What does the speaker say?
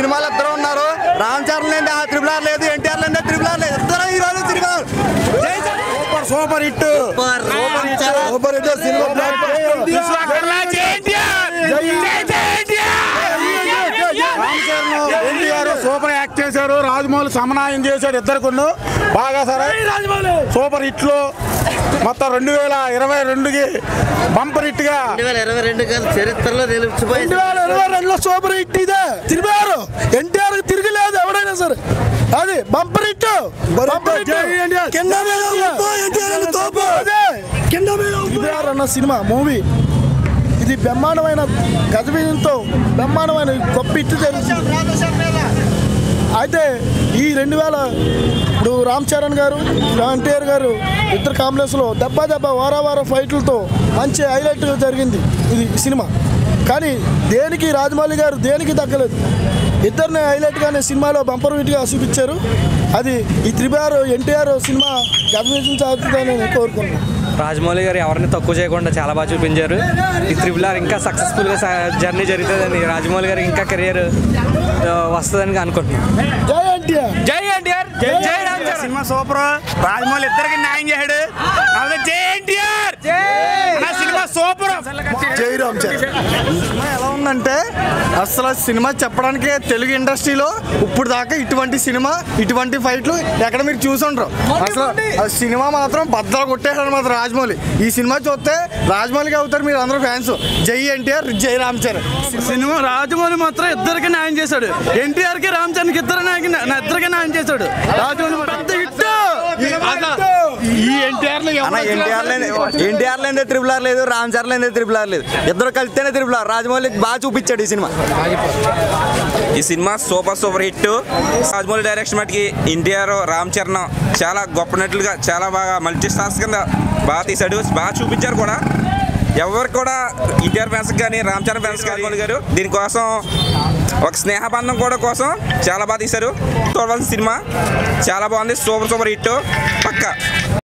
సినిమాలు ఇద్దరు ఉన్నారు రామ్ చరణ్ లేని ఆ త్రిబుల్ ఆర్ లేదు ఎన్టీఆర్ లేని త్రిబుల్ ఆర్ లేదు ఇద్దరు ఈ రోజు cinema super super hit super hit super hit cinema block NTR super act చేశారు రాజమౌళి సమన్వయం చేశాడు ఇద్దరు కొన్ని బాగా సరే సూపర్ హిట్ లో మొత్తం రెండు వేల ఇరవై రెండుకి బంపర్ హిట్ గా రెండు వేల ఇరవై రెండు కాదు చరిత్రలో నిలిచిపోయింది రెండు వేల ఇరవై రెండులో సూపర్ హిట్ ఇదే తిరిగారు ఎన్టీఆర్ తిరగలేదు ఎవడైనా సరే అది బంపర్ హిట్ బంపర్ హిట్ కింద మీద ఊపు, ఎన్టీఆర్ అని తోపు. అదే, కింద మీద ఊపు. అన్న సినిమా మూవీ ఇది బ్రహ్మాండమైన గజబీజంతో బ్రహ్మాండమైన గొప్ప హిట్ తెలుస్తుంది అయితే ఈ రెండు వేల ఇప్పుడు రామ్ చరణ్ గారు ఎన్టీఆర్ గారు ఇద్దరు కాంబినేషన్లో దెబ్బ దెబ్బ వార వార ఫైట్లతో మంచి హైలైట్ జరిగింది ఇది సినిమా కానీ దేనికి రాజమౌళి గారు దేనికి తగ్గలేదు ఇద్దరిని హైలైట్గానే సినిమాలో బంపర్ వీటిగా చూపించారు అది ఈ త్రిబార్ ఎన్టీఆర్ సినిమా గమనించాలని నేను కోరుకున్నాను రాజమౌళి గారు ఎవరిని తక్కువ చేయకుండా చాలా బాగా చూపించారు ఈ త్రిబుల్ ఆర్ ఇంకా సక్సెస్ఫుల్గా జర్నీ జరుగుతుందని రాజమౌళి గారు ఇంకా కెరియర్ వస్తుందని అనుకుంటున్నాను జై ఎన్టీఆర్ జై ఎన్టీఆర్ జై రామ్ చరణ్ సినిమా సూపర్ రాజమౌళి ఇద్దరికి న్యాయం చేశాడు అలాగే జై ఎన్టీఆర్ నా సినిమా సూపర్ జై రామ్ చరణ్ సినిమా ఎలా ఉందంటే అసలు సినిమా చెప్పడానికి తెలుగు ఇండస్ట్రీలో ఇప్పుడు దాకా ఇటువంటి సినిమా ఇటువంటి ఫైట్లు ఎక్కడ మీరు చూసుండ్రు అసలు ఆ సినిమా మాత్రం బద్దలు కొట్టేశాడు మాత్రం రాజమౌళి ఈ సినిమా చూస్తే రాజమౌళికి అవుతారు మీరు అందరూ ఫ్యాన్స్ జై ఎన్టీఆర్ జై రామ్ చరణ్ సినిమా రాజమౌళి మాత్రం ఇద్దరికి న్యాయం చేశాడు ఎన్టీఆర్ కి రామ్ చరణ్ కి ఇద్దరు న్యాయం ఇద్దరికి న్యాయం చేశాడు రాజమౌళి పెద్ద హిట్ ఈ ఎన్టీఆర్ అన్న ఎన్టీఆర్ లేని ఎన్టీఆర్ లేని త్రిబుల్ ఆర్ లేదు రామ్ చరణ్ లేని త్రిబుల్ ఆర్ లేదు ఇద్దరు కలిస్తేనే త్రిబుల్ ఆర్ రాజమౌళి బాగా చూపించాడు ఈ సినిమా ఈ cinema super super hit Rajamouli direction మటుకి ఎన్టీఆర్ రామ్ చరణ్ చాలా గొప్ప నటులుగా చాలా బాగా మల్టీ స్టార్స్ కింద బాగా తీశాడు బాగా చూపించారు కూడా ఎవరు కూడా ఎన్టీఆర్ ఫ్యాన్స్ కానీ రామ్ చరణ్ ఫ్యాన్స్ కానీ గారు దీనికోసం ఒక స్నేహబంధం కూడా కోసం చాలా బాగా తీశారు చూడవలసిన సినిమా చాలా బాగుంది సూపర్ సూపర్ హిట్ పక్క